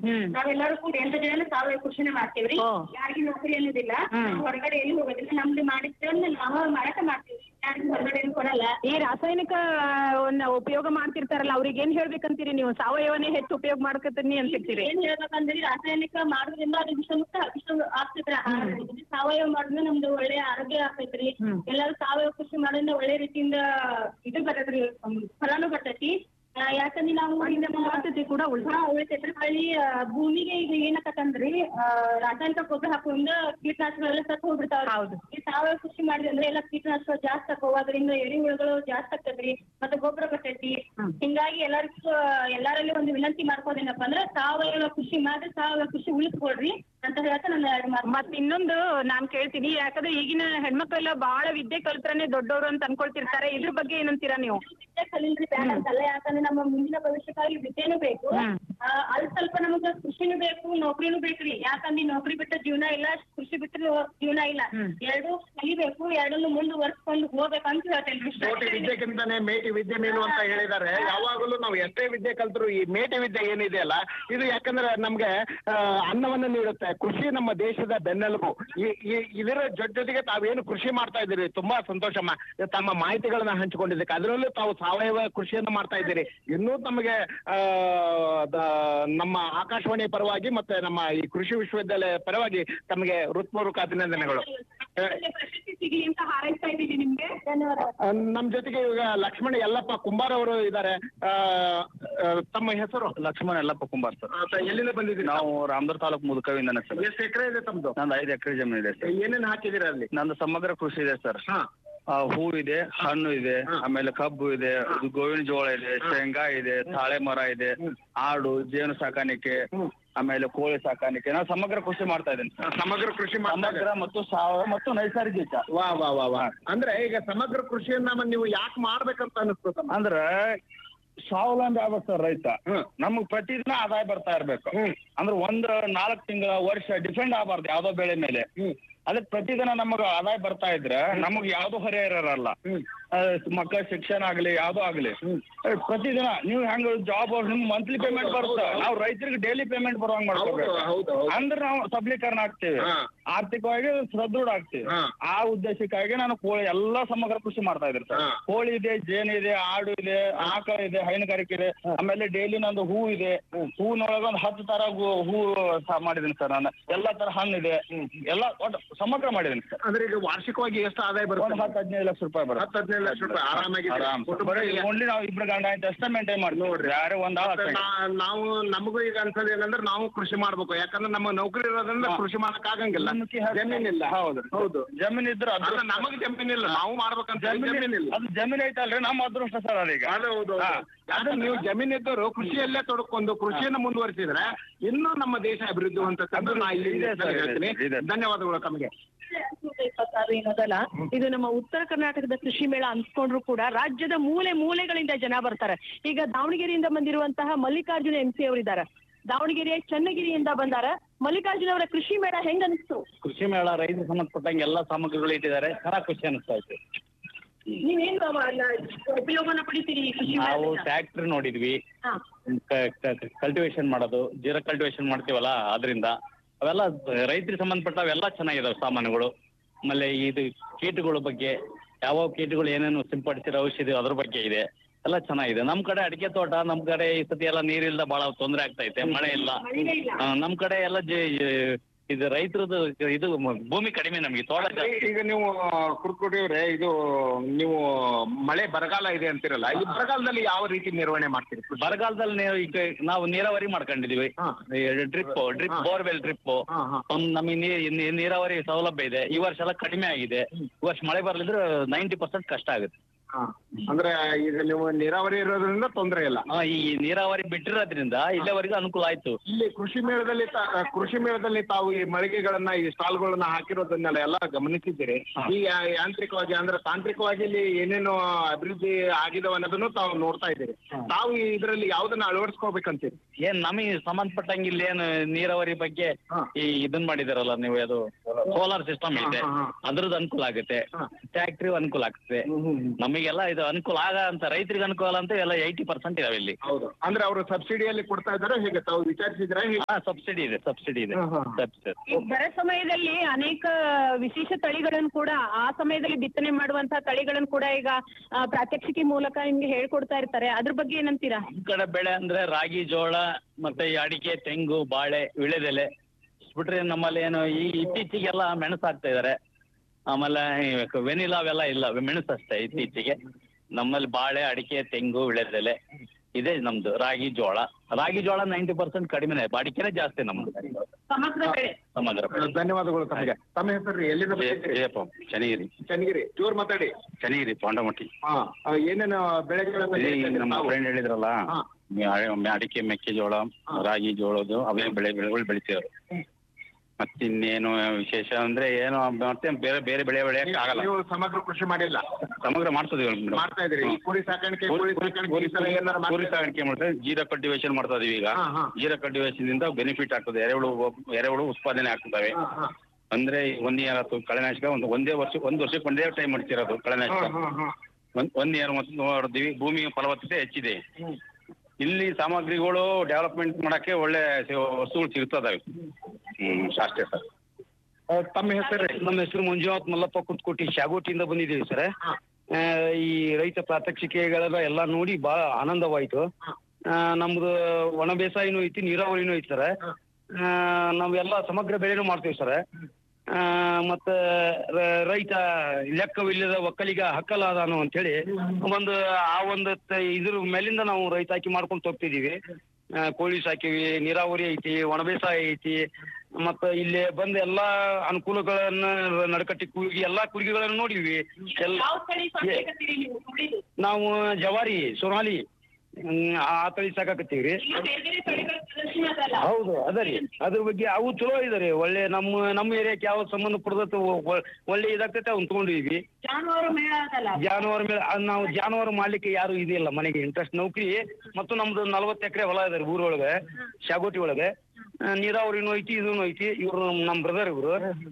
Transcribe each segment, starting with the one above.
ಹ್ಮ್. ನಾವೆಲ್ಲರೂ ಕೂಡ ಎಂಟು ಜನ ಸಾವಯವ ಕೃಷಿನ ಮಾಡ್ತೀವ್ರಿ ಓ. ಯಾರಿಗೂ ನೌಕರಿ ಅನ್ನೋದಿಲ್ಲ ಹ್ಮ್. ನಾವು ಹೊರಗಡೆ ಎಲ್ಲಿ ಹೋಗೋದಿಲ್ಲ ನಮ್ದು ಮಾಡಿದ್ದನ್ನ ನಾವು ಮಾರಾಟ ಮಾಡ್ತೀವಿ ಯಾರಿಗೂ ಹೊರಗಡೆ ಏನು ಕೊಡಲ್ಲ ಈ ರಾಸಾಯನಿಕ ಉಪಯೋಗ ಮಾಡ್ತಿರ್ತಾರಲ್ಲ ಅವ್ರಿಗೆ ಏನ್ ಹೇಳ್ಬೇಕಂತೀರಿ ನೀವು ಸಾವಯವನೇ ಹೆಚ್ಚು ಉಪಯೋಗ ಮಾಡ್ಕೊತೀನಿ ಅಂತಿರ್ತೀರಿ ಏನ್ ಹೇಳ್ಬೇಕಂದ್ರೆ ರಾಸಾಯನಿಕ ಮಾಡೋದ್ರಿಂದ ಅದು ವಿಷಮುಕ್ತ ವಿಷ ಆಗ್ತೈತ್ರಿ ಆಹಾರ. ಇದು ಸಾವಯವ ಮಾಡೋದ್ರಿಂದ ನಮ್ದು ಒಳ್ಳೆ ಆರೋಗ್ಯ ಆಗ್ತೈತ್ರಿ ಹ್ಮ್. ಎಲ್ಲರೂ ಸಾವಯವ ಕೃಷಿ ಮಾಡೋದ್ರಿಂದ ಒಳ್ಳೆ ರೀತಿಯಿಂದ ಇದು ಬರ್ತೈತ್ರಿ ಹ್ಮ್, ಫಲಾನು ಬರ್ತೈತಿ ಆ, ಯಾಕಂದ್ರೆ ನಾವು ಈಗ ನಮ್ಮ ವಸತಿ ಕೂಡ ಉಳ್ದ ಹಾ, ಉಳಿತೈತ್ರಿ ಹೊಳ್ಳಿ ಆ, ಭೂಮಿಗೆ ಈಗ ಏನಾಕತ್ತಂದ್ರಿ ಆ, ರಾಸಾಯನಿಕ ಗೊಬ್ಬರ ಹಾಕೋದ್ರಿಂದ ಕೀಟನಾಶಕಗಳೆಲ್ಲ ಸತ್ತು ಹೋಗ್ಬಿಡ್ತಾವ್ರಿ ಹೌದು. ಈ ಸಾವಯವ ಕೃಷಿ ಮಾಡಿದ್ರೆ ಎಲ್ಲ ಕೀಟನಾಶಕ ಜಾಸ್ತಿ ಹಾಕೋವು ಅದರಿಂದ ಎರೆಹುಳುಗಳು ಜಾಸ್ತಿ ಆಗ್ತದ್ರಿ ಮತ್ತೆ ಗೊಬ್ಬರ ಬರ್ತೈತಿ ಹ್ಮ್. ಹಿಂಗಾಗಿ ಎಲ್ಲರಿಗೂ ಎಲ್ಲರಲ್ಲಿ ಒಂದು ವಿನಂತಿ ಮಾಡ್ಕೋದೇನಪ್ಪ ಅಂದ್ರೆ ಸಾವಯವ ಕೃಷಿ ಮಾಡಿ ಸಾವಯವ ಕೃಷಿ ಉಳಿಸ್ಕೊಳ್ರಿ ಅಂತ ಹೇಳ್ತಾ ನನ್ನ ಎರಡು ಮಾತು ಮತ್ ಇನ್ನೊಂದು ನಾನ್ ಕೇಳ್ತೀನಿ ಯಾಕಂದ್ರೆ ಈಗಿನ ಹೆಣ್ಮಕ್ಳೆಲ್ಲ ಬಹಳ ವಿದ್ಯೆ ಕಲ್ತ್ರನೆ ದೊಡ್ಡವರು ಅಂತ ಅನ್ಕೊಳ್ತಿರ್ತಾರೆ ಇದ್ರ ಬಗ್ಗೆ ಏನಂತೀರಾ ನೀವು ವಿದ್ಯೆ ಕಲೀಲ್ರಿ ಬ್ಯಾಡ ಅಂತಲ್ಲ ಯಾಕಂದ್ರೆ ನಮ್ಮ ಮುಂದಿನ ಭವಿಷ್ಯಕ್ಕಾಗಿ ವಿದ್ಯೆನೂ ಬೇಕು ಹ್ಮ್. ಆ, ಅಲ್ಲಿ ಸ್ವಲ್ಪ ನಮಗ ಕೃಷಿನೂ ಬೇಕು ನೌಕರಿನೂ ಬೇಕ್ರಿ ಯಾಕಂದ್ರೆ ಈ ನೌಕರಿ ಬಿಟ್ಟ ಜೀವನ ಇಲ್ಲ ಕೃಷಿ ಬಿಟ್ಟ ಜೀವನ ಇಲ್ಲ ಹ್ಮ್. ಎರಡು ಕಲಿಬೇಕು ಎರಡನ್ನು ಮುಂದುವರ್ಸ್ಕೊಂಡು ಹೋಗ್ಬೇಕಂತ ಹೇಳ್ತೇನೆ ಕೋಟಿ ವಿದ್ಯೆಗಿಂತಾನೆ ಮೇಟಿ ವಿದ್ಯೆ ಮೇಲು ಅಂತ ಹೇಳಿದ್ದಾರೆ ಯಾವಾಗಲೂ ನಾವು ಎಷ್ಟೇ ವಿದ್ಯೆ ಕಲ್ತರು ಈ ಮೇಟಿ ವಿದ್ಯೆ ಏನಿದೆಯಲ್ಲ ಇದು ಯಾಕಂದ್ರೆ ನಮ್ಗೆ ಆ, ಅನ್ನವನ್ನು ನೀಡುತ್ತೆ ಕೃಷಿ ನಮ್ಮ ದೇಶದ ಬೆನ್ನೆಲುಬು ಈ ಈ- ಇದರ ಜೊತೆ ಜೊತೆಗೆ ತಾವೇನು ಕೃಷಿ ಮಾಡ್ತಾ ಇದ್ದೀರಿ ತುಂಬಾ ಸಂತೋಷಮ್ಮ ತಮ್ಮ ಮಾಹಿತಿಗಳನ್ನ ಹಂಚಿಕೊಂಡಿದ್ದಕ್ಕೆ ಅದರಲ್ಲೂ ತಾವು ಸಾವಯವ ಕೃಷಿಯನ್ನು ಮಾಡ್ತಾ ಇದ್ದೀರಿ ಇನ್ನೂ ತಮಗೆ ಆ, ದ- ನಮ್ಮ ಆಕಾಶವಾಣಿ ಪರವಾಗಿ ಮತ್ತೆ ನಮ್ಮ ಈ ಕೃಷಿ ವಿಶ್ವವಿದ್ಯಾಲಯ ಪರವಾಗಿ ತಮಗೆ ಹೃತ್ಪೂರ್ವಕ ಅಭಿನಂದನೆಗಳು ಆ, ಪ್ರಶಸ್ತಿ ಸಿಗ್ಲಿ ಅಂತ ಹಾರೈಸ್ತಾ ಇದ್ದೀನಿ ನಿಮ್ಗೆ ಧನ್ಯವಾದ ಆ, ನಮ್ ಜೊತೆಗೆ ಈಗ ಲಕ್ಷ್ಮಣ ಯಲ್ಲಪ್ಪ ಕುಂಬಾರ್ ಅವರು ಇದ್ದಾರೆ ಆ, ಆ, ತಮ್ಮ ಹೆಸರು ಲಕ್ಷ್ಮಣ ಯಲ್ಲಪ್ಪ ಕುಂಬಾರ್ ಸರ್ ಆ, ತ- ಎಲ್ಲಿಂದ ಬಂದಿದ್ದೀರಿ ನಾವು ರಾಮದುರ್ ತಾಲೂಕು ಮುದುಕವಿಂದನೇ ಸರ್ ಎಷ್ಟು ಎಕರೆ ಇದೆ ತಮ್ದು ನಂದು ಐದು ಎಕರೆ ಜಮೀನು ಇದೆ ಸರ್ ಏನೇನ್ ಹಾಕಿದಿರ ಅಲ್ಲಿ ನಂದು ಸಮಗ್ರ ಕೃಷಿ ಇದೆ ಸರ್ ಹಾ ಆ, ಹೂ ಇದೆ ಹಣ್ಣು ಇದೆ ಹಾ. ಆಮೇಲೆ ಕಬ್ಬು ಇದೆ ಇದು ಗೋವಿನ ಜೋಳ ಇದೆ ಶೇಂಗಾ ಇದೆ ತಾಳೆ ಮರ ಇದೆ ಆಡು ಜೇನು ಸಾಕಾಣಿಕೆ ಹ್ಮ್. ಆಮೇಲೆ ಕೋಳಿ ಸಾಕಾಣಿಕೆ ನಾನು ಸಮಗ್ರ ಕೃಷಿ ಮಾಡ್ತಾ ಇದ್ದೀನಿ ಸರ್ ಸಮಗ್ರ ಕೃಷಿ ಮಾಡ್ತಾ ಸಮಗ್ರ ಇದ್ದೀರಾ? ಮತ್ತು ಸಾವಯವ ಮತ್ತು ನೈಸರ್ಗಿಕ ವಾ ವಾ ವಾ ವಾ ಅಂದ್ರೆ ಈಗ ಸಮಗ್ರ ಕೃಷಿಯನ್ನ ಮ- ನೀವು ಯಾಕೆ ಮಾಡ್ಬೇಕಂತ ಅನಿಸ್ತು ತಮ್ಮ? ಅಂದ್ರೆ ಸ್ವಾವಲಂಬಿ ಆಗ್ಬೇಕು ಸರ್ ರೈತ ಹ್ಮ್. ನಮಗ್ ಪ್ರತಿದಿನ ಆದಾಯ ಬರ್ತಾ ಇರ್ಬೇಕು ಹ್ಮ್. ಅಂದ್ರೆ ಒಂದ್ ನಾಲ್ಕು ತಿಂಗಳ ವರ್ಷ ಡಿಪೆಂಡ್ ಆಗಬಾರ್ದು ಯಾವ್ದೋ ಬೆಳೆ ಮೇಲೆ ಹ್ಮ್. ಅದಕ್ಕೆ ಪ್ರತಿದಿನ ನಮಗ ಆದಾಯ ಬರ್ತಾ ಇದ್ರೆ ನಮಗ್ ಯಾವ್ದು ಹೊರೆ ಇರಲ್ಲ ಹ್ಮ್. ಮಕ್ಕಳ ಶಿಕ್ಷಣ ಆಗ್ಲಿ ಯಾವ್ದೋ ಆಗ್ಲಿ ಹ್ಮ್. ಏ, ಪ್ರತಿದಿನ ನೀವು ಹೆಂಗ ಜಾಬ್ ನಿಮ್ ಮಂತ್ಲಿ ಪೇಮೆಂಟ್ ಬರುತ್ತೆ ನಾವು ರೈತರಿಗೆ ಡೈಲಿ ಪೇಮೆಂಟ್ ಬರುವಂಗ್ ಮಾಡ್ಕೋಬೇಕು ಹೌದು, ಹೌದು, ಹೌದು. ಅಂದ್ರೆ ನಾವು ಸಬಲೀಕರಣ ಆಗ್ತೀವಿ ಹಾ. ಆರ್ಥಿಕವಾಗಿ ಸದೃಢ ಆಗ್ತೀವಿ ಹಾ. ಆ ಉದ್ದೇಶಕ್ಕಾಗಿ ನಾನು ಕೋಳಿ ಎಲ್ಲಾ ಸಮಗ್ರ ಕೃಷಿ ಮಾಡ್ತಾ ಇದ್ದೀನಿ ಸರ್ ಹಾ. ಕೋಳಿ ಇದೆ ಜೇನು ಇದೆ ಆಡು ಇದೆ ಆಕಳ ಇದೆ ಹೈನುಗಾರಿಕೆ ಇದೆ ಆಮೇಲೆ ಡೈಲಿ ನಂದು ಹೂ ಇದೆ ಹೂವಿನೊಳಗ ಒಂದು ಹತ್ತು ತರ ಹೂ- ಹೂ ಸ- ಮಾಡಿದ್ದೀನಿ ಸರ್ ನಾನು ಎಲ್ಲಾ ತರ ಹಣ್ಣು ಇದೆ ಎಲ್ಲ ಒಟ್ಟು ಸಮಗ್ರ ಮಾಡಿದ್ದೀನಿ ಸರ್ ಅಂದ್ರೆ ಈಗ ವಾರ್ಷಿಕವಾಗಿ ಎಷ್ಟು ಆದಾಯ ಒಂದು ಬರುತ್ತೆ ಹತ್ತು ಹದಿನೈದು ಲಕ್ಷ ರೂಪಾಯಿ ಬರುತ್ತೆ ಹತ್ತು ಹದಿನೈದು ಲಕ್ಷ ರೂಪಾಯಿ ಆರಾಮಾಗಿ ಆರಾಮ್ ಸರ್. ಬರೀ ಓನ್ಲಿ ನಾವು ಇಬ್ರು ಗಂಡ ಆಯ್ತು ಅಷ್ಟೇ ಮೇಂಟೈನ್ ಮಾಡಿ ನೋಡ್ರಿ ಯಾರೇ ಒಂದ್ ಆಳ ಮತ್ತೆ ನಾ- ನಾವು ನಮಗೂ ಈಗ ಅನ್ಸೋದು ಏನಂದ್ರೆ ನಾವು ಕೃಷಿ ಮಾಡ್ಬೇಕು ಯಾಕಂದ್ರೆ ನಮ್ಮ ನೌಕರಿ ಇರೋದ್ರಿಂದ ಹಾ. ಕೃಷಿ ಮಾಡಕ್ ಆಗಂಗಿಲ್ಲ ಜಮೀನಿಲ್ಲ ಹೌದು ಹೌದು ಜಮೀನ್ ಇದ್ರೆ ಅಲ್ಲ ಅದೃಷ್ಟ. ನಮಗ್ ಜಮೀನಿಲ್ಲ ನಾವು ಮಾಡ್ಬೇಕಂತ ಜಮೀನ್ ಜಮೀನಿಲ್ಲ ಅದು ಜಮೀನ್ ಐತಲ್ರಿ ನಮ್ಮ ಅದೃಷ್ಟ ಸರ್ ಅದೀಗ ಅದು ಹೌದು ಹಾ. ಅದು ನೀವು ಜಮೀನ್ ಇದ್ದವರು ಕೃಷಿಯಲ್ಲೇ ತೊಡ್ಕೊಂಡು ಕೃಷಿಯನ್ನು ಮುಂದುವರಿಸಿದ್ರೆ ಇನ್ನೂ ನಮ್ಮ ದೇಶ ಅಭಿವೃದ್ಧಿ ಹೊಂದುತ್ತೆ ನಾ ಇಲ್ಲಿ ಇದೆ ಸರ್, ಇದೆ, ಹೇಳ್ತೀನಿ ಇದೆ. ಧನ್ಯವಾದಗಳು ತಮಗೆ ಇಪ್ಪತ್ತಾರು ಏನದಲ್ಲ ಇದು ನಮ್ಮ ಉತ್ತರ ಕರ್ನಾಟಕದ ಕೃಷಿ ಮೇಳ ಅನ್ಸ್ಕೊಂಡ್ರು ಕೂಡ ರಾಜ್ಯದ ಮೂಲೆ ಮೂಲೆಗಳಿಂದ ಜನ ಬರ್ತಾರೆ ಈಗ ದಾವಣಗೆರೆಯಿಂದ ಬಂದಿರುವಂತಹ ಮಲ್ಲಿಕಾರ್ಜುನ ಎಂ ಸಿ ಅವರಿದ್ದಾರೆ ದಾವಣಗೆರೆಯ ಚನ್ನಗಿರಿಯಿಂದ ಬಂದಾರ ಮಲ್ಲಿಕಾರ್ಜುನ ಅವರ ಕೃಷಿ ಮೇಳ ಹೆಂಗ್ ಅನಿಸ್ತು ಕೃಷಿ ಮೇಳ ರೈತರಿಗೆ ಸಂಬಂಧಪಟ್ಟಂಗೆ ಎಲ್ಲಾ ಸಾಮಗ್ರಿಗಳು ಇಟ್ಟಿದ್ದಾರೆ ಚೆನ್ನಾಗಿ ಖುಷಿ ಅನಿಸ್ತಾ ಇತ್ತು ನೀವೇನ್ ಉಪಯೋಗನ ಪಡಿತೀರಿ ಈ ಕೃಷಿ ನಾವು ಮೇಳದಿಂದ? ಟ್ರ್ಯಾಕ್ಟರ್ ನೋಡಿದ್ವಿ ಹಾ. ಕಲ್ಟಿವೇಶನ್ ಮಾಡೋದು ಜೀರಾ ಕಲ್ಟಿವೇಶನ್ ಮಾಡ್ತೀವಲ್ಲ ಅದರಿಂದ ಅವೆಲ್ಲ ರೈತರಿಗೆ ಸಂಬಂಧಪಟ್ಟ ಅವೆಲ್ಲ ಚೆನ್ನಾಗಿದಾವೆ ಸಾಮಾನುಗಳು ಆಮೇಲೆ ಇದು ಕೀಟಗಳ ಬಗ್ಗೆ ಯಾವ ಕೀಟಗಳು ಏನೇನು ಸಿಂಪಡಿಸಿರೋ ಔಷಧಿ ಅದ್ರ ಬಗ್ಗೆ ಇದೆ ಎಲ್ಲ ಚೆನ್ನಾಗಿದೆ ನಮ್ ಕಡೆ ಅಡಿಕೆ ತೋಟ ನಮ್ ಕಡೆ ಈ ಸತಿ ಎಲ್ಲ ನೀರಿಲ್ದ ಬಹಳ ತೊಂದರೆ ಆಗ್ತಾ ಐತೆ ಮಳೆ ಇಲ್ಲ ಮಳೆನೇ ಇಲ್ಲ. ಆ, ನಮ್ ಕಡೆ ಎಲ್ಲ ಜೆ- ಇದು ರೈತರದ್ದು ಇದು ಭೂಮಿ ಕಡಿಮೆ ನಮ್ಗೆ ತೋಟ ಜಾಸ್ತಿ. ಈಗ ನೀವು ಕುರ್ಕುಟಿಯವ್ರೆ ಇದು ನೀವು ಮಳೆ ಬರಗಾಲ ಇದೆ ಅಂತಿರಲ್ಲ ಈ ಬರಗಾಲದಲ್ಲಿ ಯಾವ ರೀತಿ ನಿರ್ವಹಣೆ ಮಾಡ್ತೀರಿ ಕೃಷಿ? ಬರಗಾಲದಲ್ಲಿ ನೀವು ಈಗ ನಾವು ನೀರಾವರಿ ಮಾಡ್ಕೊಂಡಿದೀವಿ ಹಾ. ಡ್ರಿಪ್ ಡ್ರಿಪ್ ಹಾ. ಬೋರ್ವೆಲ್ ಡ್ರಿಪ್ ಹಾ, ಹಾ. ನಮಗೆ ನೀ- ನೀರಾವರಿ ಸೌಲಭ್ಯ ಇದೆ ಈ ವರ್ಷ ಎಲ್ಲ ಕಡಿಮೆ ಆಗಿದೆ ಈ ವರ್ಷ ಮಳೆ ಬರ್ಲಿದ್ರೆ ನೈಂಟಿ ಪರ್ಸೆಂಟ್ ಕಷ್ಟ ಆಗುತ್ತೆ ಹಾ. ಅಂದ್ರೆ ಈಗ ನೀವು ನೀರಾವರಿ ಇರೋದ್ರಿಂದ ತೊಂದರೆ ಇಲ್ಲ ಆ, ಈ ನೀರಾವರಿ ಬಿಟ್ಟಿರೋದ್ರಿಂದ ಇಲ್ಲಿವರೆಗೂ ಅನುಕೂಲ ಆಯ್ತು ಇಲ್ಲಿ ಕೃಷಿ ಮೇಳದಲ್ಲಿ ತಾ- ಕೃಷಿ ಮೇಳದಲ್ಲಿ ತಾವು ಈ ಮಳಿಗೆಗಳನ್ನ ಈ ಸ್ಟಾಲ್ಗಳನ್ನ ಹಾಕಿರೋದನ್ನೆಲ್ಲ ಎಲ್ಲ ಗಮನಿಸಿದ್ದೀರಿ ಈ ಯಾ- ಯಾಂತ್ರಿಕವಾಗಿ ಅಂದ್ರೆ ತಾಂತ್ರಿಕವಾಗಿ ಇಲ್ಲಿ ಏನೇನು ಅಭಿವೃದ್ಧಿ ಆಗಿದಾವ ಅನ್ನೋದನ್ನು ತಾವು ನೋಡ್ತಾ ಇದ್ದೀರಿ ತಾವು ಇದರಲ್ಲಿ ಯಾವ್ದನ್ನ ಅಳವಡಿಸ್ಕೋಬೇಕಂತೀರಿ ಏನ್ ನಮಗೆ ಸಂಬಂಧಪಟ್ಟಂಗೆ ಇಲ್ಲಿ ಏನು ನೀರಾವರಿ ಬಗ್ಗೆ ಹಾ. ಈ ಇದನ್ ಮಾಡಿದಾರಲ್ಲ ನೀವು ಅದು ಸೋಲಾರ್ ಸಿಸ್ಟಮ್ ಇದೆ ಹಾ, ಹಾ, ಹಾ. ಅದ್ರದ್ದು ಅನುಕೂಲ ಆಗುತ್ತೆ ಹಾ. ಟ್ಯಾಕ್ಟ್ರಿ ಅನುಕೂಲ ಆಗುತ್ತೆ ನಮಗೆ ಈಗೆಲ್ಲ ಇದು ಅನುಕೂಲ ಆಗ ಅಂತ ರೈತರಿಗೆ ಅನುಕೂಲ ಅಂತ ಎಲ್ಲ ಏಯ್ಟಿ ಪರ್ಸೆಂಟ್ ಇದಾವೆ ಇಲ್ಲಿ ಹೌದು ಅಂದ್ರೆ ಅವರು ಸಬ್ಸಿಡಿಯಲ್ಲಿ ಕೊಡ್ತಾ ಇದ್ದಾರೆ ಹೇಗೆ ತಾವು ವಿಚಾರಿಸಿದ್ರೆ ಹಾ ಸಬ್ಸಿಡಿ ಇದೆ ಸಬ್ಸಿಡಿ ಇದೆ ಹಾ, ಹಾ. ಸಬ್ಸಿಡಿ ಈಗ ಬರ ಸಮಯದಲ್ಲಿ ಅನೇಕ ವಿಶೇಷ ತಳಿಗಳನ್ನು ಕೂಡ ಆ ಸಮಯದಲ್ಲಿ ಬಿತ್ತನೆ ಮಾಡುವಂತಹ ತಳಿಗಳನ್ನು ಕೂಡ ಈಗ ಆ, ಪ್ರಾತ್ಯಕ್ಷಿಕೆ ಮೂಲಕ ನಿಮ್ಗೆ ಹೇಳ್ಕೊಡ್ತಾ ಇರ್ತಾರೆ ಅದ್ರ ಬಗ್ಗೆ ಏನಂತೀರಾ ಈ ಕಡೆ ಬೆಳೆ ಅಂದ್ರೆ ರಾಗಿ ಜೋಳ ಮತ್ತೆ ಈ ಅಡಿಕೆ ತೆಂಗು ಬಾಳೆ ವಿಳೆದೆಲೆ ಬಿಟ್ರೆ ನಮ್ಮಲ್ಲಿ ಏನು ಈ ಇತ್ತೀಚೆಗೆಲ್ಲ ಮೆಣಸು ಹಾಕ್ತಾ ಇದಾರೆ ಆಮೇಲೆ ವೆನಿಲಾ ಅವೆಲ್ಲ ಇಲ್ಲ ಮೆಣಸು ಅಷ್ಟೇ ಇತ್ತೀಚೆಗೆ ನಮ್ಮಲ್ಲಿ ಬಾಳೆ ಅಡಿಕೆ ತೆಂಗು ವಿಳೆದೆಲೆ ಇದೆ ನಮ್ದು ರಾಗಿ ಜೋಳ ರಾಗಿ ಜೋಳ ನೈಂಟಿ ಪರ್ಸೆಂಟ್ ಕಡಿಮೆನೆ ಅಡಿಕೆನೆ ಜಾಸ್ತಿ ನಮ್ದು ಸಮಗ್ರ ಬೆಳೆ ಸಮಗ್ರ ಬೆಳೆ. ಧನ್ಯವಾದಗಳು ತಮಗೆ ತಮ್ಮ ಹೆಸರು ಎಲ್ಲಿಂದ ಏ- ಬಂದಿದ್ದೀರಿ? ಏಪ್ಪ ಚನ್ನಗಿರಿ ಚನ್ನಗಿರಿ ಜೋರ್ ಮಾತಾಡಿ ಚನ್ನಗಿರಿ ಪಾಂಡಮಟ್ಟಿ ಹಾ ಆ, ಏನೇನು ಬೆಳೆಗಳನ್ನ ಈ ಬೆಳೀತಾ ನಮ್ಮ ತಾವು? ಫ್ರೆಂಡ್ ಹೇಳಿದ್ರಲ್ಲ ಹಾ. ಈ ಅಡೆ- ಅಡಿಕೆ ಮೆಕ್ಕೆಜೋಳ ರಾಗಿ ಜೋಳದು ಅವೇ ಬೆಳೆ ಬೆಳೆಗಳು ಬೆಳಿತೀವ್ರು ಮತ್ತಿನ್ನೇನು ವಿಶೇಷ ಅಂದ್ರೆ ಏನು ಮತ್ತೆ ಬೇರೆ ಬೇರೆ ಬೆಳೆ ಬೆಳೆಯಕ್ಕೆ ಆಗಲ್ಲ ನೀವು ಸಮಗ್ರ ಕೃಷಿ ಮಾಡಿಲ್ಲ ಸಮಗ್ರ ಮಾಡ್ತದೀವಿ ಮೇಡಮ್ ಮಾಡ್ತಾ ಇದ್ರಿ ಈ ಕುರಿ ಸಾಕಾಣಿಕೆ ಕುರಿ ಸಾಕಾಣಿಕೆ ಈ ತರ ಏನಾರ ಕುರಿ ಮಾಡ್ತಾ ಸಾಗಾಣಿಕೆ ಮಾಡ್ತಾರೆ ಜೀರಾ ಕಲ್ಟಿವೇಶನ್ ಮಾಡ್ತಾ ಇದೀವಿ ಈಗ ಹಾ, ಹಾ. ಜೀರಾ ಕಲ್ಟಿವೇಶನ್ ಇಂದ ಬೆನಿಫಿಟ್ ಆಗ್ತದೆ ಎರೆಹುಳು ಎರೆಹುಳು ಉತ್ಪಾದನೆ ಆಗ್ತವೆ ಹಾ, ಹಾ. ಅಂದ್ರೆ ಒನ್ ಇಯರ್ ಆಯ್ತು ಕಳೆನಾಶಕ ಒಂದು ಒಂದೇ ವರ್ಷ ಒಂದು ವರ್ಷಕ್ಕೆ ಒಂದೇ ಟೈಮ್ ಮಾಡ್ತಿರೋದು ಹಾ, ಕಳೆನಾಶಕ ಹಾ, ಹಾ. ಒಂದ್ ಒನ್ ಇಯರ್ ಮತ್ತು ನೋಡಿದ್ವಿ ಭೂಮಿ ಫಲವತ್ತತೆ ಹೆಚ್ಚಿದೆ ಹ್ಮ್. ಇಲ್ಲಿ ಸಾಮಗ್ರಿಗಳು ಡೆವಲಪ್ಮೆಂಟ್ ಮಾಡಕ್ಕೆ ಒಳ್ಳೆ ಸಿ- ವಸ್ತುಗಳು ಸಿಗ್ತದವೆ ಹ್ಮ್ ಅಷ್ಟೇ ಸರ್ ಆ, ತಮ್ಮ ಹೆಸರು ನಮ್ಮ ಹೆಸರು ಮಂಜುನಾಥ್ ಮಲ್ಲಪ್ಪ ಕುತ್ಕೋಟಿ ಶಾಗೋಟಿಯಿಂದ ಬಂದಿದ್ದೀವಿ ಸರ್ ಹಾ. ಆ, ಈ ರೈತ ಪ್ರಾತ್ಯಕ್ಷಿಕೆಗಳೆಲ್ಲ ಎಲ್ಲ ನೋಡಿ ಬಹಳ ಆನಂದವಾಯ್ತು ಹಾ. ಆ, ನಮ್ದು ಒಣ ಬೇಸಾಯನೂ ಐತಿ ನೀರಾವರಿನೂ ಐತಿ ಸರ್ ಹಾ. ಆ, ನಾವೆಲ್ಲ ಸಮಗ್ರ ಬೆಳೆನೂ ಮಾಡ್ತೀವಿ ಸರ್ ಆ, ಮತ್ತ ರ- ರೈತ ಲೆಕ್ಕವಿಲ್ಲದ ಒಕ್ಕಲಿಗ ಹಕ್ಕಲಾದಾನು ಅಂತೇಳಿ ಒಂದು ಆ ಒಂದು ತ- ಇದ್ರ ಮೇಲಿಂದ ನಾವು ರೈತ ಹಾಕಿ ಮಾಡ್ಕೊಂತ ಹೋಗ್ತಿದೀವಿ ಆ, ಕೋಳಿ ಸಾಕಿವಿ ನೀರಾವರಿ ಐತಿ ಒಣ ಬೇಸಾಯ ಐತಿ ಮತ್ತ ಇಲ್ಲಿ ಬಂದ ಎಲ್ಲಾ ಅನುಕೂಲಗಳನ್ನ ನಡಕಟ್ಟಿ ಕುರ್ಗಿ ಎಲ್ಲಾ ಕುರ್ಗಿಗಳನ್ನ ನೋಡಿವಿ ಎಲ್ಲ ಯಾವ ತಳಿ ಸಾಕ್ಬೇಕಂತೀರಿ ನೀವು ಕುರಿದು? ನಾವು ಜವಾರಿ ಸೊನಾಲಿ ಹ್ಮ್, ಆ ತಳಿ ಸಾಕಾಕತ್ತೀವ್ರಿ ಈಗ ಬೇರೆ ಬೇರೆ ತಳಿಗಳ ಪ್ರದರ್ಶನ ಅದಲ್ಲ ಹೌದು ಅದ ರೀ ಅದ್ರ ಬಗ್ಗೆ ಅವು ಚಲೋ ಇದಾರೆ ಒಳ್ಳೆ ನಮ್ಮ ನಮ್ಮ ಏರಿಯಾಕ್ಕೆ ಯಾವ ಸಂಬಂಧ ಪಡೆದತ್ತು ಒಳ್ಳೆ ಇದಾಗ್ತೈತೆ ಅವ್ನ ತಗೊಂಡಿವಿ ಜಾನುವಾರು ಮೇಳ ಅದಲ್ಲ ಜಾನುವಾರು ಮೇಲೆ ಅದ್ ನಾವು ಜಾನುವಾರು ಮಾಡ್ಲಿಕ್ಕೆ ಯಾರು ಇದಿಲ್ಲ ಮನೆಗೆ ಇಂಟ್ರೆಸ್ಟ್ ನೌಕರಿ ಮತ್ತು ನಮ್ದು ನಲವತ್ತು ಎಕರೆ ಹೊಲ ಇದೆ ಊರೊಳಗೆ ಶಾಗೋಟಿ ಒಳಗೆ ಆ, ನೀರಾವರಿನೂ ಐತಿ ಇದೂ ಐತಿ ಇವ್ರು ನಮ್ಮ ಬ್ರದರ್ ಇವ್ರು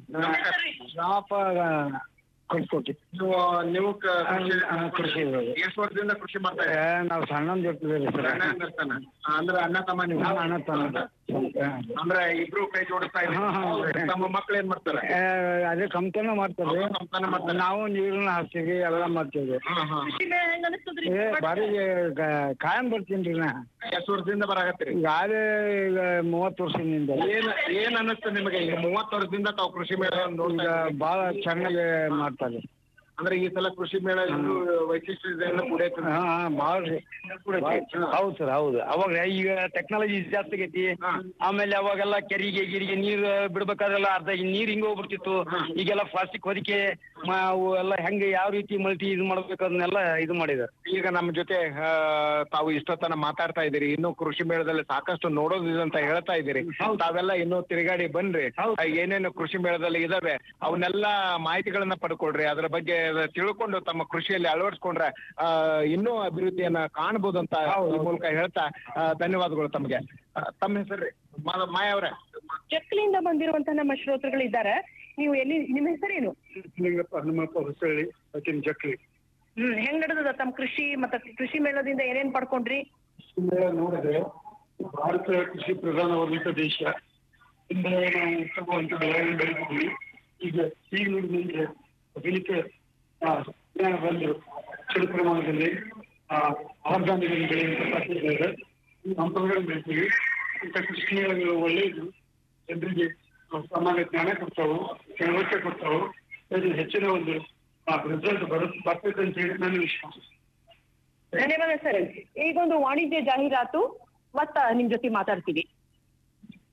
ನಾವಪ್ಪ ಕಳ್ಸ್ಕೊಟ್ಟಿ ನೀವು ನೀವು ಕ- ಕೃಷಿ ಆ, ಕೃಷಿ ಇರೋದು. ಎಷ್ಟು ವರ್ಷದಿಂದ ಕೃಷಿ ಮಾಡ್ತಾ ಇದ್ದೀರಿ ನಾವು ಸಣ್ಣಂದ್ ಇರ್ತಿದ್ದೀವಿ ಸರ್ ಅಣ್ಣ ಅಂದಿರ್ತಾನ. ಅಂದ್ರೆ ಅಣ್ಣ ತಮ್ಮ ನೀವು ಅಣ್ಣ ತಮ್ಮ. ಅಂದ್ರೆ ಇಬ್ರು ಕೈ ಜೋಡಿಸ್ತಾ ಹಾ, ಹಾ. ಇದ್ದೀರಿ ತಮ್ಮ ಮಕ್ಳು ಏನ್ ಮಾಡ್ತಾರೆ ಆ, ಅದೇ ಕಂಪ್ತನ ಮಾಡ್ತಾರೆ ಅವ್ರು ಸಂತಾನ ಮಾಡ್ತಾರೆ. ನಾವು ನೀರನ್ನ ಹಾಕ್ತೀವಿ ಎಲ್ಲ ಮಾಡ್ತೀವಿ ಹಾ, ಹಾ. ಕೃಷಿ ಮೇಳ ಹೆಂಗ್ ಅನಿಸ್ತದ್ರಿ ಏ ಬಾರಿ ಗ- ಕಾಯಂ ಬರ್ತೀನಿ ರೀ ನಾ ಎಷ್ಟು ವರ್ಷದಿಂದ ಬರಾಕತ್ತೀರಿ ಈಗ ಆದ್ರೆ ಈಗ ಮೂವತ್ತು ವರ್ಷದಿಂದ ಏನ್ ಏನ್ ಅನ್ನಿಸ್ತು ನಿಮಗೆ ಈಗ ಮೂವತ್ತು ವರ್ಷದಿಂದ ತಾವು ಕೃಷಿ ಮೇಳ ನೋಡ್ತಾ ಈಗ ಇದ್ದೀರಿ. ಬಹಳ ಚೆನ್ನಾಗಿ ಮಾಡ್ತಾರೆ ಅಂದ್ರೆ ಈ ಸಲ ಕೃಷಿ ಮೇಳ ಇನ್ನೂ ವೈಶಿಷ್ಟ್ಯತೆಯನ್ನು ಕೂಡೈತೆ ಹಾ ಹಾ ಭಾಳ ರೀ ಹೌದು ಸರ್ ಹೌದು ಅವಾಗ ಈಗ ಟೆಕ್ನಾಲಜಿ ಜಾಸ್ತಿ ಆಗೈತಿ ಹಾ. ಆಮೇಲೆ ಅವಾಗೆಲ್ಲ ಕೆರಿಗೆ ಗಿರಿಗೆ ನೀರು ಬಿಡ್ಬೇಕಾದ್ರೆಲ್ಲ ಅರ್ಧ ನೀರ್ ಹಿಂಗ ಹೋಗ್ಬಿಡ್ತಿತ್ತು ಈಗೆಲ್ಲ ಪ್ಲಾಸ್ಟಿಕ್ ಹೊದಿಕೆ ಮ- ಅವು ಎಲ್ಲ ಹೆಂಗೆ ಯಾವ ರೀತಿ ಮಲ್ಟಿ ಇದು ಮಾಡ್ಬೇಕು ಅದನ್ನೆಲ್ಲ ಇದು ಮಾಡಿದಾರೆ ಈಗ ನಮ್ಮ ಜೊತೆ ಆ, ತಾವು ಇಷ್ಟೊತ್ತನ ಮಾತಾಡ್ತಾ ಇದ್ದೀರಿ ಇನ್ನು ಕೃಷಿ ಮೇಳದಲ್ಲಿ ಸಾಕಷ್ಟು ನೋಡೋದಿದೆ ಅಂತ ಹೇಳ್ತಾ ಇದ್ದೀರಿ ತಾವೆಲ್ಲ ಇನ್ನೂ ತಿರುಗಾಡಿ ಬನ್ರಿ ಆ, ಏನೇನು ಕೃಷಿ ಮೇಳದಲ್ಲಿ ಇದಾವೆ ಅವನ್ನೆಲ್ಲ ಮಾಹಿತಿಗಳನ್ನ ಪಡ್ಕೊಳ್ರಿ ಅದರ ಬಗ್ಗೆ ತಿಳ್ಕೊಂಡು ತಮ್ಮ ಕೃಷಿಯಲ್ಲಿ ಅಳವಡಿಸ್ಕೊಂಡ್ರೆ ಆ, ಇನ್ನೂ ಅಭಿವೃದ್ಧಿಯನ್ನ ಕಾಣಬಹುದು ಅಂತ ಈ ಮೂಲಕ ಹೇಳ್ತಾ ಆ, ಧನ್ಯವಾದಗಳು ತಮಗೆ ಆ, ತಮ್ಮ ಹೆಸರು ಮಾಯ ಅವರೇ ಜಕ್ಲಿಯಿಂದ ಬಂದಿರುವಂತಹ ನಮ್ಮ ಶ್ರೋತೃಗಳಿದ್ದಾರೆ ನೀವು ಎಲ್ಲಿ ನಿಮ್ಮ ಹೆಸರೇನು ಲಿಂಗಪ್ಪ ಹನುಮಪ್ಪ ಹೊಸಳ್ಳಿ ಅತಿನ್ ಜಕ್ಲಿ ಹ್ಮ್ ಹೆಂಗ್ ನಡೆದದ ತಮ್ಮ ಕೃಷಿ ಮತ್ತೆ ಕೃಷಿ ಮೇಳದಿಂದ ಏನೇನ್ ಪಡ್ಕೊಂಡ್ರಿ ಮೇಳ ನೋಡಿದ್ರೆ ಭಾರತ ಕೃಷಿ ಪ್ರಧಾನವಾದಂತ ದೇಶ ಇಂದ ನಾವು ತಗುವಂತ ಬೆಳೆಗಳನ್ನು ಬೆಳೆದಿದ್ದೀವಿ ಈಗ ಈಗ ನೋಡಿದ್ರೆ ದಿನಕ್ಕೆ ಆ, ಜ್ಞಾನ ಬಂದು ಚಿಕ್ಕ ಪ್ರಮಾಣದಲ್ಲಿ ಆ, ಆರ್ಗಾನಿಕ್ ಬೆಳೆಯುವಂತ ಸಾಧ್ಯತೆ ಇದೆ ಹಂಪಗಳನ್ನು ಬೆಳಿತೀವಿ ಇಂಥ ಕೃಷಿ ಮೇಳಗಳು ಒಳ್ಳೆಯದು ಜನರಿಗೆ ಸಾಮಾನ್ಯ ಜ್ಞಾನ ಕೊಡ್ತಾವು ತಿಳುವಳಿಕೆ ಕೊಡ್ತಾವು ಇದರಿಂದ ಹೆಚ್ಚಿನ ಒಂದು ರಿಸಲ್ಟ್ ಬರುತ್ತೆ ಬರ್ತೈತೆ ಅಂತ ಹೇಳಿ ನನ್ನ ವಿಶ್ವಾಸ ಧನ್ಯವಾದ ಸರ್ ಈಗೊಂದು ವಾಣಿಜ್ಯ ಜಾಹೀರಾತು ಮತ್ತ ನಿಮ್ ಜೊತೆ ಮಾತಾಡ್ತೀವಿ